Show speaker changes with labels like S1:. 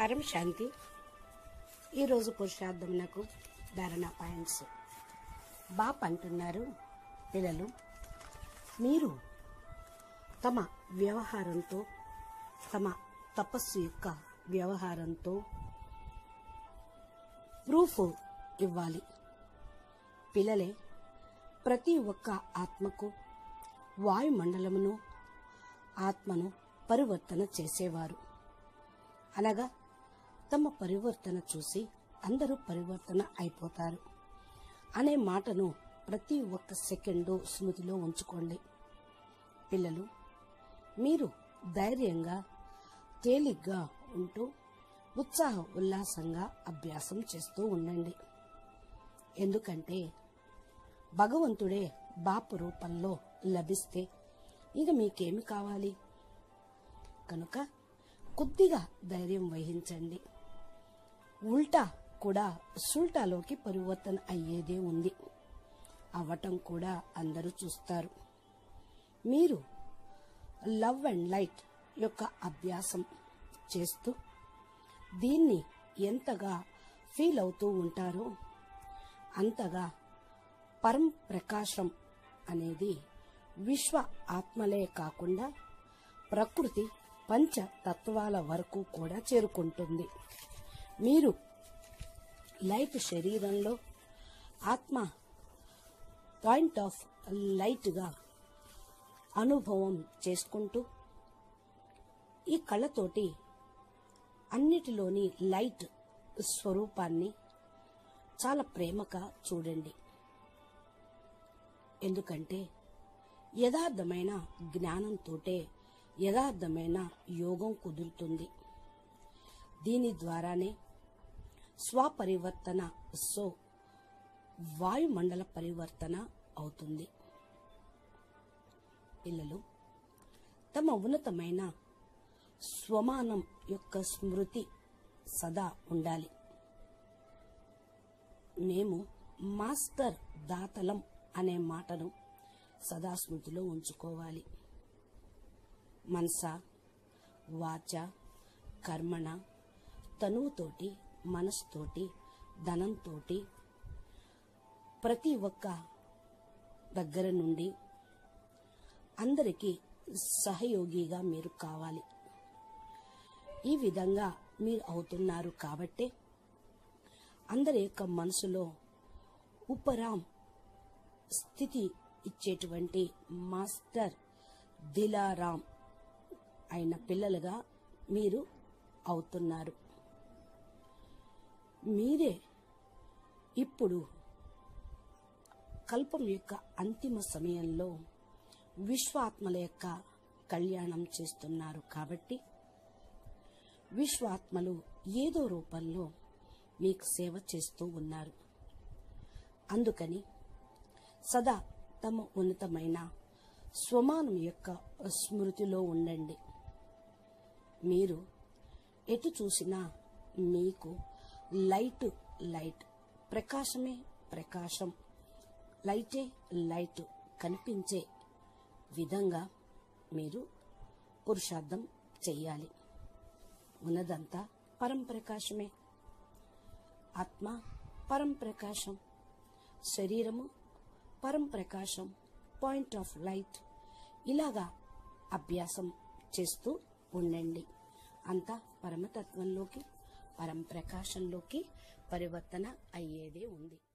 S1: పరం శాంతి ఈరోజు పురుషార్థం నాకు ధారణ పాయింట్స్ బాప్ అంటున్నారు పిల్లలు మీరు తమ వ్యవహారంతో తమ తపస్సు యొక్క వ్యవహారంతో ప్రూఫ్ ఇవ్వాలి పిల్లలే ప్రతి ఒక్క ఆత్మకు వాయుమండలమును ఆత్మను పరివర్తన చేసేవారు అనగా తమ పరివర్తన చూసి అందరూ పరివర్తన అయిపోతారు అనే మాటను ప్రతి ఒక్క సెకండు స్మృతిలో ఉంచుకోండి పిల్లలు మీరు ధైర్యంగా తేలిగ్గా ఉంటూ ఉత్సాహ ఉల్లాసంగా అభ్యాసం చేస్తూ ఉండండి ఎందుకంటే భగవంతుడే బాపు రూపంలో లభిస్తే ఇక మీకేమి కావాలి కనుక కొద్దిగా ధైర్యం వహించండి ఉల్టా కూడా సుల్టాలోకి పరివర్తన అయ్యేదే ఉంది అవ్వటం కూడా అందరూ చూస్తారు మీరు లవ్ అండ్ లైట్ యొక్క అభ్యాసం చేస్తూ దీన్ని ఎంతగా ఫీల్ అవుతూ ఉంటారో అంతగా పరం ప్రకాశం అనేది విశ్వ ఆత్మలే కాకుండా ప్రకృతి పంచ తత్వాల వరకు కూడా చేరుకుంటుంది మీరు లైట్ శరీరంలో ఆత్మ పాయింట్ ఆఫ్ లైట్గా అనుభవం చేసుకుంటూ ఈ కళ్ళతోటి అన్నిటిలోని లైట్ స్వరూపాన్ని చాలా ప్రేమగా చూడండి ఎందుకంటే యథార్థమైన జ్ఞానంతోటే యథార్థమైన యోగం కుదురుతుంది దీని ద్వారానే స్వపరివర్తన సో వాయుమండల పరివర్తన అవుతుంది పిల్లలు తమ ఉన్నతమైన స్వమానం యొక్క స్మృతి సదా ఉండాలి మేము మాస్టర్ దాతలం అనే మాటను సదా స్మృతిలో ఉంచుకోవాలి మనస వాచ కర్మణ తనువుతోటి మనసుతోటి ధనంతోటి ప్రతి ఒక్క దగ్గర నుండి అందరికీ సహయోగిగా మీరు కావాలి ఈ విధంగా మీరు అవుతున్నారు కాబట్టే అందరి యొక్క మనసులో ఉపరాం స్థితి ఇచ్చేటువంటి మాస్టర్ దిలారాం అయిన పిల్లలుగా మీరు అవుతున్నారు మీరే ఇప్పుడు కల్పం యొక్క అంతిమ సమయంలో విశ్వాత్మల యొక్క కళ్యాణం చేస్తున్నారు కాబట్టి విశ్వాత్మలు ఏదో రూపంలో మీకు సేవ చేస్తూ ఉన్నారు అందుకని సదా తమ ఉన్నతమైన స్వమానం యొక్క స్మృతిలో ఉండండి మీరు ఎటు చూసినా మీకు లైట్ లైట్ ప్రకాశమే ప్రకాశం లైటే లైట్ కనిపించే విధంగా మీరు పురుషార్థం చెయ్యాలి ఉన్నదంతా పరం ప్రకాశమే ఆత్మ పరం ప్రకాశం శరీరము పరం ప్రకాశం పాయింట్ ఆఫ్ లైట్ ఇలాగా అభ్యాసం చేస్తూ ఉండండి అంతా పరమతత్వంలోకి పరం ప్రకాశంలోకి పరివర్తన అయ్యేదే ఉంది